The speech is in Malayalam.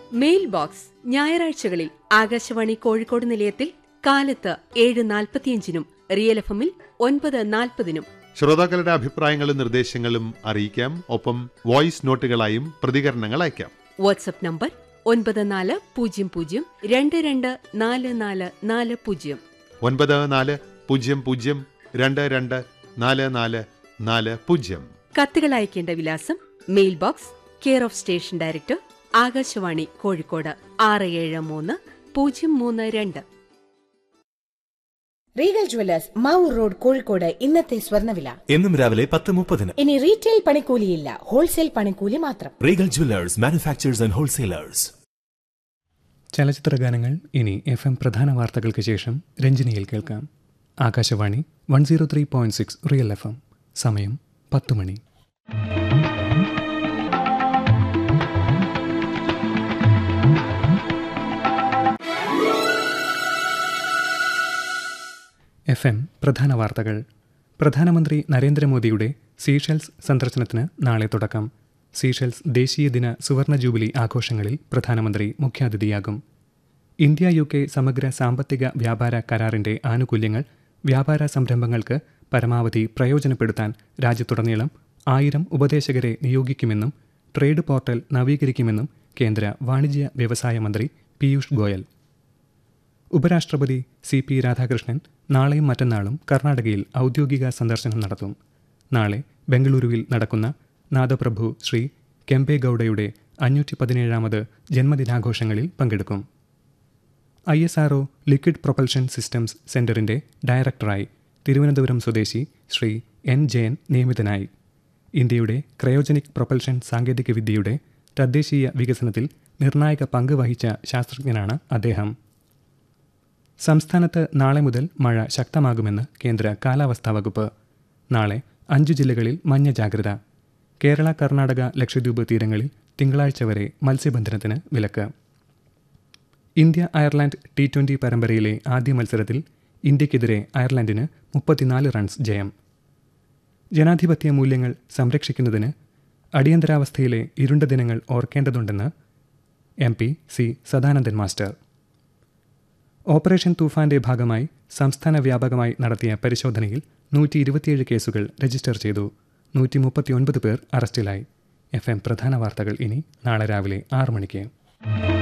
മെയിൽ ബോക്സ് ഞായറാഴ്ചകളിൽ ആകാശവാണി കോഴിക്കോട് നിലയത്തിൽ കാലത്ത് ഏഴ് നാൽപ്പത്തിയഞ്ചിനും റിയൽ എഫ് എമ്മിൽ ഒൻപത് നാൽപ്പതിനും ശ്രോതാക്കളുടെ അഭിപ്രായങ്ങളും നിർദ്ദേശങ്ങളും അറിയിക്കാം ഒപ്പം വോയിസ് നോട്ടുകളായും പ്രതികരണങ്ങൾ അയക്കാം വാട്സപ്പ് നമ്പർ ഒൻപത് നാല് പൂജ്യം പൂജ്യം രണ്ട് രണ്ട് നാല് നാല് നാല് പൂജ്യം ഒൻപത് നാല് പൂജ്യം പൂജ്യം രണ്ട് രണ്ട് നാല് നാല് നാല് പൂജ്യം കത്തുകൾ അയക്കേണ്ട വിലാസം mail box care of station director Akashvani Kozhikode ആറ് ഏഴ് മൂന്ന് പൂജ്യം മൂന്ന് രണ്ട് Regal jewellers Mavoor road Kozhikode ഇന്നത്തെ സ്വർണ്ണവില എന്നും രാവിലെ പത്ത് മുപ്പതിന് ഇനി റീറ്റെയിൽ പണിക്കൂലിയില്ല ഹോൾസെയിൽ പണിക്കൂലി മാത്രം Regal jewellers manufacturers and wholesalers ചലച്ചിത്ര ഗാനങ്ങൾ ഇനി എഫ് എം പ്രധാന വാർത്തകൾക്ക് ശേഷം രഞ്ജിനിയിൽ കേൾക്കാം Akashvani one zero three point six real F M സമയം പത്ത് മണി എഫ് എം പ്രധാന വാർത്തകൾ പ്രധാനമന്ത്രി നരേന്ദ്രമോദിയുടെ സീഷെൽസ് സന്ദർശനത്തിന് നാളെ തുടക്കം സീഷെൽസ് ദേശീയ ദിന സുവർണ ജൂബിലി ആഘോഷങ്ങളിൽ പ്രധാനമന്ത്രി മുഖ്യാതിഥിയാകും ഇന്ത്യ യു കെ സമഗ്ര സാമ്പത്തിക വ്യാപാര കരാറിന്റെ ആനുകൂല്യങ്ങൾ വ്യാപാര സംരംഭങ്ങൾക്ക് പരമാവധി പ്രയോജനപ്പെടുത്താൻ രാജ്യത്തുടനീളം ആയിരം ഉപദേശകരെ നിയോഗിക്കുമെന്നും ട്രേഡ് പോർട്ടൽ നവീകരിക്കുമെന്നും കേന്ദ്ര വാണിജ്യ വ്യവസായ മന്ത്രി പീയൂഷ് ഗോയൽ ഉപരാഷ്ട്രപതി സി പി രാധാകൃഷ്ണൻ നാളെയും മറ്റന്നാളും കർണാടകയിൽ ഔദ്യോഗിക സന്ദർശനം നടത്തും നാളെ ബംഗളൂരുവിൽ നടക്കുന്ന നാദപ്രഭു ശ്രീ കെമ്പേഗൌഡയുടെ അഞ്ഞൂറ്റി പതിനേഴാമത് ജന്മദിനാഘോഷങ്ങളിൽ പങ്കെടുക്കും I S R O liquid propulsion systems സെന്ററിന്റെ ഡയറക്ടറായി തിരുവനന്തപുരം സ്വദേശി ശ്രീ എൻ ജയൻ നിയമിതനായി ഇന്ത്യയുടെ ക്രയോജനിക് പ്രൊപ്പൽഷൻ സാങ്കേതികവിദ്യയുടെ തദ്ദേശീയ വികസനത്തിൽ നിർണായക പങ്ക് വഹിച്ച ശാസ്ത്രജ്ഞനാണ് അദ്ദേഹം സംസ്ഥാനത്ത് നാളെ മുതൽ മഴ ശക്തമാകുമെന്ന് കേന്ദ്ര കാലാവസ്ഥാ വകുപ്പ് നാളെ അഞ്ചു ജില്ലകളിൽ മഞ്ഞ ജാഗ്രത കേരള കർണാടക ലക്ഷദ്വീപ് തീരങ്ങളിൽ തിങ്കളാഴ്ച വരെ മത്സ്യബന്ധനത്തിന് വിലക്ക് ഇന്ത്യ അയർലാൻഡ് ടി ട്വന്റി പരമ്പരയിലെ ആദ്യ മത്സരത്തിൽ ഇന്ത്യക്കെതിരെ അയർലൻഡിന് മുപ്പത്തിനാല് റൺസ് ജയം ജനാധിപത്യ മൂല്യങ്ങൾ സംരക്ഷിക്കുന്നതിന് അടിയന്തരാവസ്ഥയിലെ ഇരുണ്ട ദിനങ്ങൾ ഓർക്കേണ്ടതുണ്ടെന്ന് M P C Sadanandan master operation തൂഫാന്റെ ഭാഗമായി സംസ്ഥാന വ്യാപകമായി നടത്തിയ പരിശോധനയിൽ നൂറ്റി ഇരുപത്തിയേഴ് കേസുകൾ രജിസ്റ്റർ ചെയ്തു നൂറ്റി മുപ്പത്തിയൊൻപത് പേർ അറസ്റ്റിലായി എഫ് എം പ്രധാന വാർത്തകൾ ഇനി നാളെ രാവിലെ ആറ് മണിക്ക്